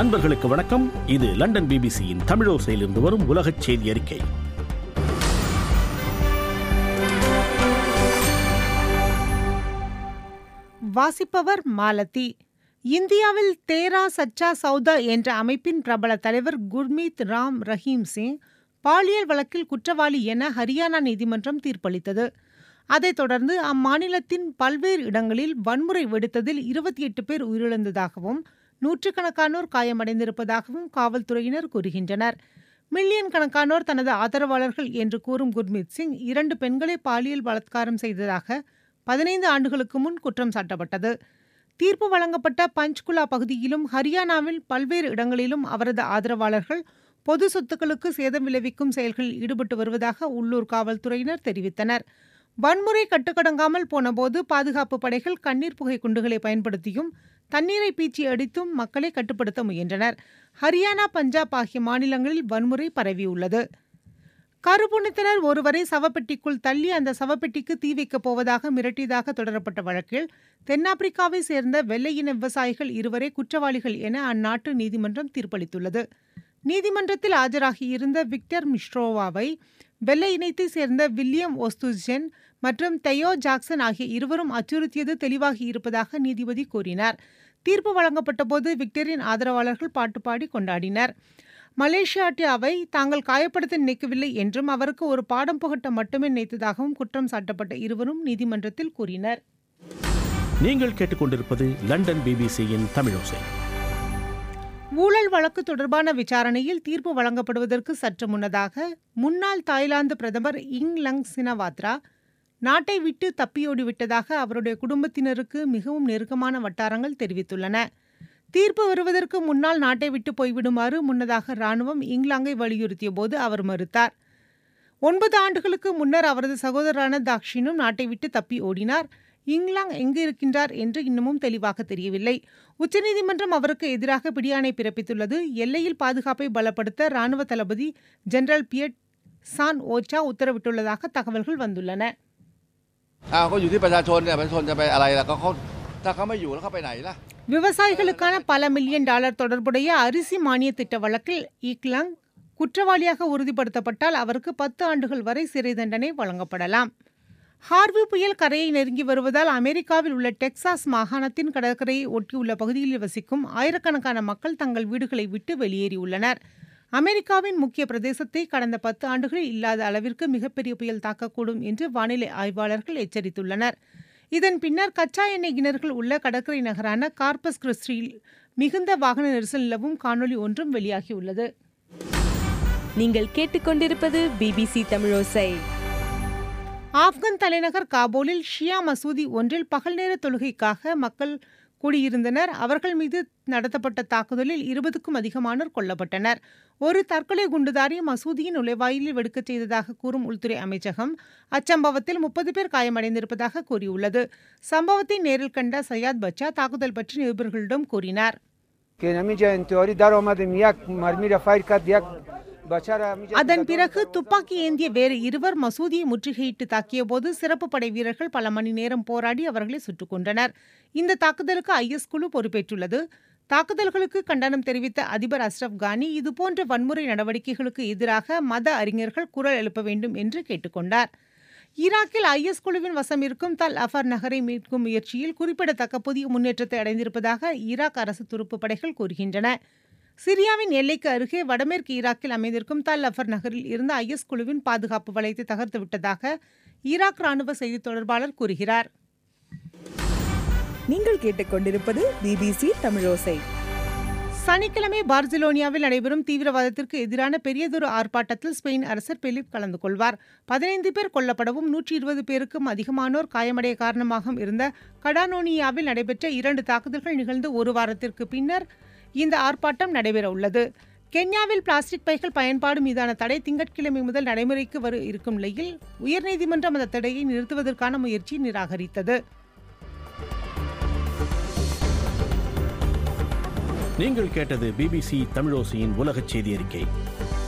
அன்பர்களுக்கு வணக்கம் இது லண்டன் பிபிசியின் தமிழோசையிலிருந்து வரும் உலகச் செய்தி அறிக்கை வாசிப்பவர் மாலதி இந்தியாவில் தேரா சச்சா சௌதா என்ற அமைப்பின் பிரபல தலைவர் குர்மீத் ராம் ரஹீம் சிங் பாலியல் வழக்கில் குற்றவாளி என ஹரியானா நீதிமன்றம் தீர்ப்பளித்தது அதைத் தொடர்ந்து அம்மாநிலத்தின் பல்வேறு இடங்களில் வன்முறை வெடித்ததில் இருபத்தி எட்டு பேர் உயிரிழந்ததாகவும் நூற்றுக்கணக்கானோர் காயமடைந்திருப்பதாகவும் காவல்துறையினர் கூறுகின்றனர் மில்லியன் கணக்கானோர் தனது ஆதரவாளர்கள் என்று கூறும் குர்மீத் சிங் இரண்டு பெண்களை பாலியல் பலாத்காரம் செய்ததாக பதினைந்து ஆண்டுகளுக்கு முன் குற்றம் சாட்டப்பட்டது தீர்ப்பு வழங்கப்பட்ட பஞ்ச்குலா பகுதியிலும் ஹரியானாவில் பல்வேறு இடங்களிலும் அவரது ஆதரவாளர்கள் பொது சொத்துக்களுக்கு சேதம் விளைவிக்கும் செயல்களில் ஈடுபட்டு வருவதாக உள்ளூர் காவல்துறையினர் தெரிவித்தனர் வன்முறை கட்டுக்கடங்காமல் போனபோது பாதுகாப்பு படைகள் கண்ணீர் புகை குண்டுகளை பயன்படுத்தியும் தண்ணீரை பீச்சி அடித்தும் மக்களை கட்டுப்படுத்த முயன்றனர் ஹரியானா பஞ்சாப் ஆகிய மாநிலங்களில் வன்முறை பரவியுள்ளது கருப்புணித்தினர் ஒருவரை சவப்பெட்டிக்குள் தள்ளி அந்த சவப்பெட்டிக்கு தீ வைக்கப் போவதாக மிரட்டியதாக தொடரப்பட்ட வழக்கில் தென்னாப்பிரிக்காவை சேர்ந்த வெள்ளையின விவசாயிகள் இருவரே குற்றவாளிகள் என அந்நாட்டு நீதிமன்றம் தீர்ப்பளித்துள்ளது நீதிமன்றத்தில் ஆஜராகியிருந்த விக்டர் மிஸ்ட்ரோவாவை வெள்ளை இனத்தை சேர்ந்த வில்லியம் ஒஸ்துஜென் மற்றும் தெயோ ஜாக்சன் ஆகிய இருவரும் அச்சுறுத்தியது தெளிவாகி இருப்பதாக நீதிபதி கூறினார் தீர்ப்பு வழங்கப்பட்டபோது விக்டரின் ஆதரவாளர்கள் பாட்டு பாடி கொண்டாடினர் மலேசியாட்டியாவை தாங்கள் காயப்படுத்த நினைக்கவில்லை என்றும் அவருக்கு ஒரு பாடம் புகட்ட மட்டுமே நினைத்ததாகவும் குற்றம் சாட்டப்பட்ட இருவரும் நீதிமன்றத்தில் கூறினர் நீங்கள் கேட்டுக்கொண்டிருப்பது லண்டன் பிபிசியின் தமிழோசை ஊழல் வழக்கு தொடர்பான விசாரணையில் தீர்ப்பு வழங்கப்படுவதற்கு சற்று முன்னதாக முன்னாள் தாய்லாந்து பிரதமர் இங் லங் சினவாத்ரா நாட்டை விட்டு தப்பியோடிவிட்டதாக அவருடைய குடும்பத்தினருக்கு மிகவும் நெருக்கமான வட்டாரங்கள் தெரிவித்துள்ளன தீர்ப்பு வருவதற்கு முன்னால் நாட்டை விட்டு போய்விடுமாறு முன்னதாக ராணுவம் இங்கிலாங்கை வலியுறுத்திய போது அவர் மறுத்தார் ஒன்பது ஆண்டுகளுக்கு முன்னர் அவரது சகோதரரான தாக்ஷினும் நாட்டை விட்டு தப்பி ஓடினார் இங்கிலாந்து எங்கு இருக்கின்றார் என்று இன்னமும் தெளிவாக தெரியவில்லை உச்சநீதிமன்றம் அவருக்கு எதிராக பிடியாணை பிறப்பித்துள்ளது எல்லையில் பாதுகாப்பை பலப்படுத்த ராணுவ தளபதி ஜெனரல் பியட் சான் ஓச்சா உத்தரவிட்டுள்ளதாக தகவல்கள் வந்துள்ளன อ้าวก็อยู่ที่ประชาชนเนี่ยประชาชนจะไปอะไรล่ะก็เขาถ้าเขาไม่อยู่แล้วเขาไปไหนล่ะ விவசாயிகளுக்கான பல மில்லியன் டாலர் தொடர்புடைய அரிசி மானிய திட்ட வழக்கில் ஈக்லங் குற்றவாளியாக உறுதிப்படுத்தப்பட்டால் அவருக்கு பத்து ஆண்டுகள் வரை சிறை தண்டனை வழங்கப்படலாம் ஹார்வி புயல் கரையை நெருங்கி வருவதால் அமெரிக்காவில் உள்ள டெக்சாஸ் மாகாணத்தின் கடற்கரையை ஒட்டியுள்ள பகுதியில் வசிக்கும் ஆயிரக்கணக்கான மக்கள் தங்கள் வீடுகளை விட்டு வெளியேறியுள்ளனர் அமெரிக்காவின் முக்கிய பிரதேசத்தை கடந்த பத்து ஆண்டுகளில் இல்லாத அளவிற்கு மிகப்பெரிய புயல் தாக்கக்கூடும் என்று வானிலை ஆய்வாளர்கள் எச்சரித்துள்ளனர் இதன் பின்னர் கச்சா எண்ணெய் கிணறுகள் உள்ள கடற்கரை நகரான கார்பஸ் கிறிஸ்டியில் மிகுந்த வாகன நெரிசல் நிலவும் காணொலி ஒன்றும் வெளியாகியுள்ளது நீங்கள் கேட்டுக்கொண்டிருப்பது பிபிசி தமிழோசை ஆப்கன் தலைநகர் காபூலில் ஷியா மசூதி ஒன்றில் பகல் நேர தொழுகைக்காக மக்கள் கூடியிருந்தனர் அவர்கள் மீது நடத்தப்பட்ட தாக்குதலில் இருபதுக்கும் அதிகமானோர் கொல்லப்பட்டனர் ஒரு தற்கொலை குண்டுதாரி மசூதியின் நுழைவாயிலில் வெடுக்கச் செய்ததாக கூறும் உள்துறை அமைச்சகம் அச்சம்பவத்தில் முப்பது பேர் காயமடைந்திருப்பதாக கூறியுள்ளது சம்பவத்தை நேரில் கண்ட சையாத் பச்சா தாக்குதல் பற்றி நிருபர்களிடம் கூறினார் که نمیجا انتحاری در آمدیم یک مرمی را فایر کرد یک بچه را همینجا அதன் பிறகு துப்பாக்கி ஏந்திய வேறு இருவர் மசூதியை முற்றுகையிட்டு தாக்கியபோது சிறப்பு படை வீரர்கள் பல மணி நேரம் போராடி அவர்களை சுட்டுக் கொன்றனர் இந்த தாக்குதலுக்கு ஐஎஸ் குழு பொறுப்பேற்றுள்ளது தாக்குதல்களுக்கு கண்டனம் தெரிவித்த அதிபர் அஸ்ரப் கானி இதுபோன்ற வன்முறை நடவடிக்கைகளுக்கு எதிராக மத அறிஞர்கள் குரல் எழுப்ப வேண்டும் என்று கேட்டுக்கொண்டார் ஈராக்கில் ஐஎஸ் குழுவின் வசம் இருக்கும் தல் அஃபர் நகரை மீட்கும் முயற்சியில் குறிப்பிடத்தக்க புதிய முன்னேற்றத்தை அடைந்திருப்பதாக ஈராக் அரசு துருப்பு படைகள் கூறுகின்றன சிரியாவின் எல்லைக்கு அருகே வடமேற்கு ஈராக்கில் அமைந்திருக்கும் தல் அஃபர் நகரில் இருந்த ஐஎஸ் குழுவின் பாதுகாப்பு வளையத்தை தகர்த்து விட்டதாக ஈராக் ராணுவ செய்தித் தொடர்பாளர் கூறுகிறார் நீங்கள் கேட்டுக்கொண்டிருப்பது பிபிசி தமிழோசை சனிக்கிழமை பார்சிலோனியாவில் நடைபெறும் தீவிரவாதத்திற்கு எதிரான பெரியதொரு ஆர்ப்பாட்டத்தில் ஸ்பெயின் அரசர் பிலிப் கலந்து கொள்வார் பதினைந்து பேர் கொல்லப்படவும் நூற்றி இருபது பேருக்கும் அதிகமானோர் காயமடைய காரணமாக இருந்த கடானோனியாவில் நடைபெற்ற இரண்டு தாக்குதல்கள் நிகழ்ந்து ஒரு வாரத்திற்கு பின்னர் இந்த ஆர்ப்பாட்டம் நடைபெற உள்ளது கென்யாவில் பிளாஸ்டிக் பைகள் பயன்பாடு மீதான தடை திங்கட்கிழமை முதல் நடைமுறைக்கு வர இருக்கும் நிலையில் உயர்நீதிமன்றம் அந்த தடையை நிறுத்துவதற்கான முயற்சியை நிராகரித்தது நீங்கள் கேட்டது பிபிசி தமிழோசையின் உலகச் செய்தி அறிக்கை